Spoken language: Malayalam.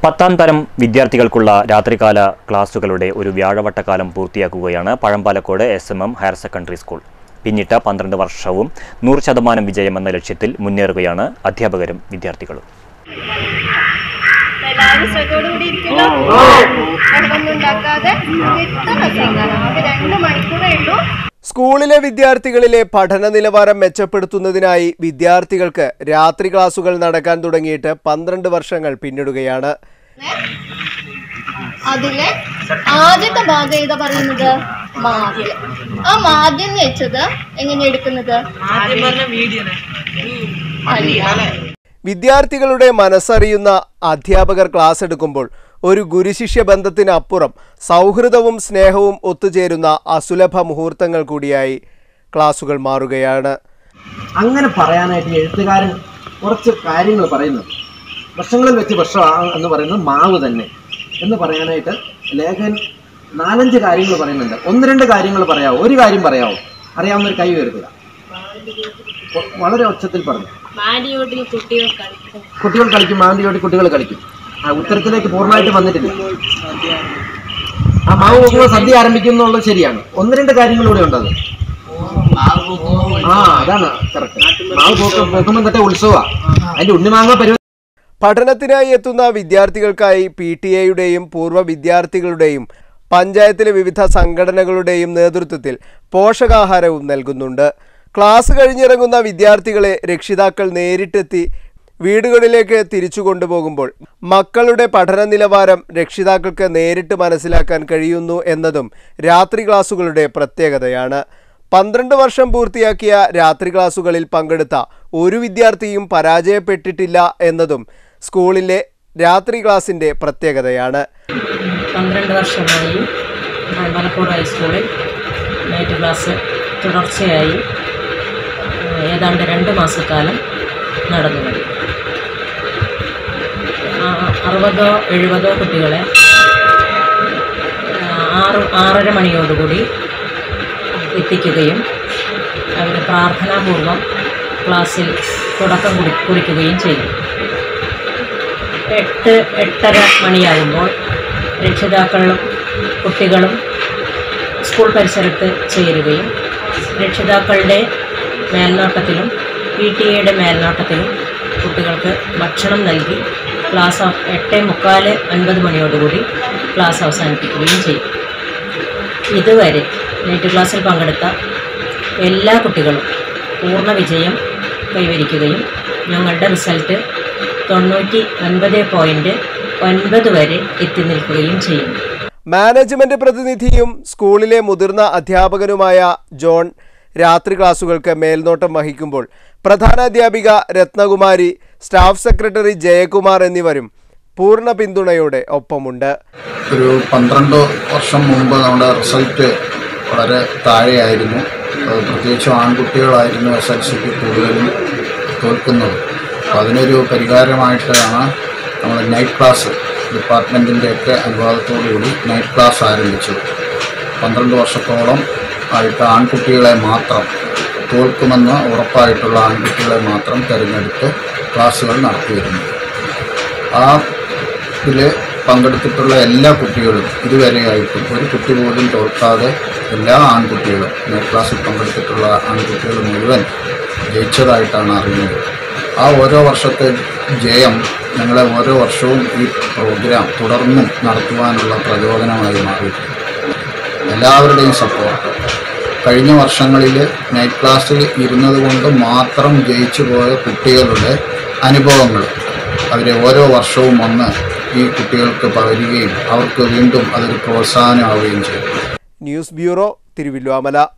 പത്താം തരം വിദ്യാർത്ഥികൾക്കുള്ള രാത്രികാല ക്ലാസുകളുടെ ഒരു വ്യാഴവട്ടക്കാലം പൂർത്തിയാക്കുകയാണ് Pazhampalakode S M M higher secondary school പിന്നിട്ട പന്ത്രണ്ട് വർഷവും നൂറ് ശതമാനം വിജയമെന്ന ലക്ഷ്യത്തിൽ മുന്നേറുകയാണ് അധ്യാപകരും വിദ്യാർത്ഥികളും എല്ലാവരും ശ്രദ്ധയോട് കൂടി ഇരിക്കല്ലോ ബഹളമൊന്നും ഉണ്ടാക്കാതെ എത്ര രസമാണ് നമുക്ക് രണ്ട് മണിക്കൂറേ ഉള്ളൂ സ്കൂളിലെ വിദ്യാർത്ഥികളിലെ പഠന നിലവാരം മെച്ചപ്പെടുത്തുന്നതിനായി വിദ്യാർത്ഥികൾക്ക് രാത്രി ക്ലാസുകൾ നടക്കാൻ തുടങ്ങിയിട്ട് പന്ത്രണ്ട് വർഷങ്ങൾ പിന്നിടുകയാണ് അതിലെ ആദ്യത്തെ ഭാഗം ഏതാ പറയുന്നത് മാദ്യം ആ മാദ്യം എന്ന് വെച്ചത് എങ്ങനെ എടുക്കുന്നത് അല്ല. വിദ്യാർത്ഥികളുടെ മനസ്സറിയുന്ന അധ്യാപകർ ക്ലാസ് എടുക്കുമ്പോൾ ഒരു ഗുരുശിഷ്യ ബന്ധത്തിനപ്പുറം സൗഹൃദവും സ്നേഹവും ഒത്തുചേരുന്ന അസുലഭ മുഹൂർത്തങ്ങൾ കൂടിയായി ക്ലാസുകൾ മാറുകയാണ് അങ്ങനെ പറയാനായിട്ട് എഴുത്തുകാരൻ കുറച്ച് കാര്യങ്ങൾ പറയുന്നുണ്ട് വർഷങ്ങളിൽ വെച്ച് വർഷം എന്ന് പറയുന്നത് മാവ് തന്നെ എന്ന് പറയാനായിട്ട് ലേഖൻ നാലഞ്ച് കാര്യങ്ങൾ പറയുന്നുണ്ട് ഒന്ന് രണ്ട് കാര്യങ്ങൾ പറയാവോ ഒരു കാര്യം പറയാവോ അറിയാവുന്ന ഒരു കൈ ഉയർത്തുക വ- വളരെ ഉച്ചത്തിൽ പറഞ്ഞു മാഡിയോട്ടിൽ കുട്ടികൾ കളിക്കും കുട്ടികൾ കളിക്കും മാന്തിയോടി കുട്ടികൾ കളിക്കും ആ ഉത്തരത്തിലേക്ക് പൂർണ്ണമായിട്ട് വന്നിട്ടില്ല ആ മാവ് പോകുമ്പോൾ സദ്യ ആരംഭിക്കുന്നുള്ളത് ശരിയാണ് ഒന്ന് രണ്ട് കാര്യങ്ങളൂടെ ഉണ്ടത് ആ അതാണ് കറക്റ്റ് മാവ് പോക്ക് പോക്കുമ്പോൾ തൊട്ടേ ഉത്സവമാണ് അതിന്റെ ഉണ്ണിമാങ്ങ പരിപാടി പഠനത്തിനായി എത്തുന്ന വിദ്യാർത്ഥികൾക്കായി പി ടി എയുടെയും പൂർവ്വ വിദ്യാർത്ഥികളുടെയും പഞ്ചായത്തിലെ വിവിധ സംഘടനകളുടെയും നേതൃത്വത്തിൽ പോഷകാഹാരവും നൽകുന്നുണ്ട് ക്ലാസ് കഴിഞ്ഞിറങ്ങുന്ന വിദ്യാർത്ഥികളെ രക്ഷിതാക്കൾ നേരിട്ടെത്തി വീടുകളിലേക്ക് തിരിച്ചു കൊണ്ടുപോകുമ്പോൾ മക്കളുടെ പഠന നിലവാരം രക്ഷിതാക്കൾക്ക് നേരിട്ട് മനസ്സിലാക്കാൻ കഴിയുന്നു എന്നതും രാത്രി ക്ലാസുകളുടെ പ്രത്യേകതയാണ് പന്ത്രണ്ട് വർഷം പൂർത്തിയാക്കിയ രാത്രി ക്ലാസുകളിൽ പങ്കെടുത്ത ഒരു വിദ്യാർത്ഥിയും പരാജയപ്പെട്ടിട്ടില്ല എന്നതും സ്കൂളിലെ രാത്രി ക്ലാസിൻ്റെ പ്രത്യേകതയാണ് പന്ത്രണ്ട് വർഷമായി മലപ്പുറം ഹൈസ്കൂളിൽ നൈറ്റ് ക്ലാസ് തുടർച്ചയായി ഏഹ്, ഏതാണ്ട് രണ്ട് മാസക്കാലം നടന്നു വരും ആ- അറുപതോ എഴുപതോ കുട്ടികളെ ആ, ആറ് ആറര മണിയോടുകൂടി എത്തിക്കുകയും അവർ പ്രാർത്ഥനാപൂർവം ക്ലാസ്സിൽ തുടക്കം കുറി കുറിക്കുകയും ചെയ്യും എട്ട് എട്ടര മണിയാകുമ്പോൾ രക്ഷിതാക്കളും കുട്ടികളും സ്കൂൾ പരിസരത്ത് ചേരുകയും രക്ഷിതാക്കളുടെ മേൽനോട്ടത്തിലും പി ടി എയുടെ മേൽനോട്ടത്തിലും കുട്ടികൾക്ക് ഭക്ഷണം നൽകി ക്ലാസ് അവ- എട്ട് മുക്കാല് അൻപത് മണിയോടുകൂടി ക്ലാസ് അവസാനിപ്പിക്കുകയും ചെയ്യും ഇതുവരെ നൈറ്റ് ക്ലാസ്സിൽ പങ്കെടുത്ത എല്ലാ കുട്ടികളും പൂർണ്ണ വിജയം കൈവരിക്കുകയും ഞങ്ങളുടെ റിസൾട്ട് തൊണ്ണൂറ്റി ഒൻപത് പോയിൻറ്റ് ഒൻപത് വരെ എത്തി നിൽക്കുകയും ചെയ്യുന്നു മാനേജ്മെന്റ് പ്രതിനിധിയും സ്കൂളിലെ മുതിർന്ന അധ്യാപകനുമായ ജോൺ രാത്രി ക്ലാസുകൾക്ക് മേൽനോട്ടം വഹിക്കുമ്പോൾ പ്രധാനാധ്യാപിക രത്നകുമാരി സ്റ്റാഫ് സെക്രട്ടറി ജയകുമാർ എന്നിവരും പൂർണ്ണ പിന്തുണയോടെ ഒപ്പമുണ്ട് ഒരു പന്ത്രണ്ട് വർഷം മുമ്പ് നമ്മുടെ റിസൾട്ട് വളരെ താഴെയായിരുന്നു അത് പ്രത്യേകിച്ചും ആൺകുട്ടികളായിരുന്നു എസ് എൽ സിക്ക് കൂടുതലും തോൽക്കുന്നത് അപ്പോൾ അതിനൊരു പരിഹാരമായിട്ടാണ് നമ്മൾ നൈറ്റ് ക്ലാസ് ഡിപ്പാർട്ട്മെൻറ്റിൻ്റെയൊക്കെ അനുവാദത്തോടുകൂടി നൈറ്റ് ക്ലാസ് ആരംഭിച്ചത് പന്ത്രണ്ട് വർഷത്തോളം ആയിട്ട് ആൺകുട്ടികളെ മാത്രം തോൽക്കുമെന്ന് ഉറപ്പായിട്ടുള്ള ആൺകുട്ടികളെ മാത്രം തിരഞ്ഞെടുത്ത് ക്ലാസ്സുകൾ നടത്തിയിരുന്നു ആ ഇതിൽ പങ്കെടുത്തിട്ടുള്ള എല്ലാ കുട്ടികളും ഇതുവരെയായിട്ടും ഒരു കുട്ടി പോലും തോൽക്കാതെ എല്ലാ ആൺകുട്ടികളും നെറ്റ് ക്ലാസ്സിൽ പങ്കെടുത്തിട്ടുള്ള ആൺകുട്ടികൾ മുഴുവൻ ജയിച്ചതായിട്ടാണ് അറിയുന്നത് ആ ഓരോ വർഷത്തെ ജയം ഞങ്ങളെ ഓരോ വർഷവും ഈ പ്രോഗ്രാം തുടർന്നും നടത്തുവാനുള്ള പ്രചോദനമായി മാറിയിട്ടുണ്ട് എല്ലാവരുടെയും സപ്പോർട്ട് കഴിഞ്ഞ വർഷങ്ങളിൽ നൈറ്റ് ക്ലാസ്സിൽ ഇരുന്നത് കൊണ്ട് മാത്രം ജയിച്ചു പോയ കുട്ടികളുടെ അനുഭവങ്ങൾ അവരെ ഓരോ വർഷവും വന്ന് ഈ കുട്ടികൾക്ക് പകരുകയും അവർക്ക് വീണ്ടും അതൊരു പ്രോത്സാഹനമാവുകയും ചെയ്യും ന്യൂസ് ബ്യൂറോ തിരുവല്ലുവാമല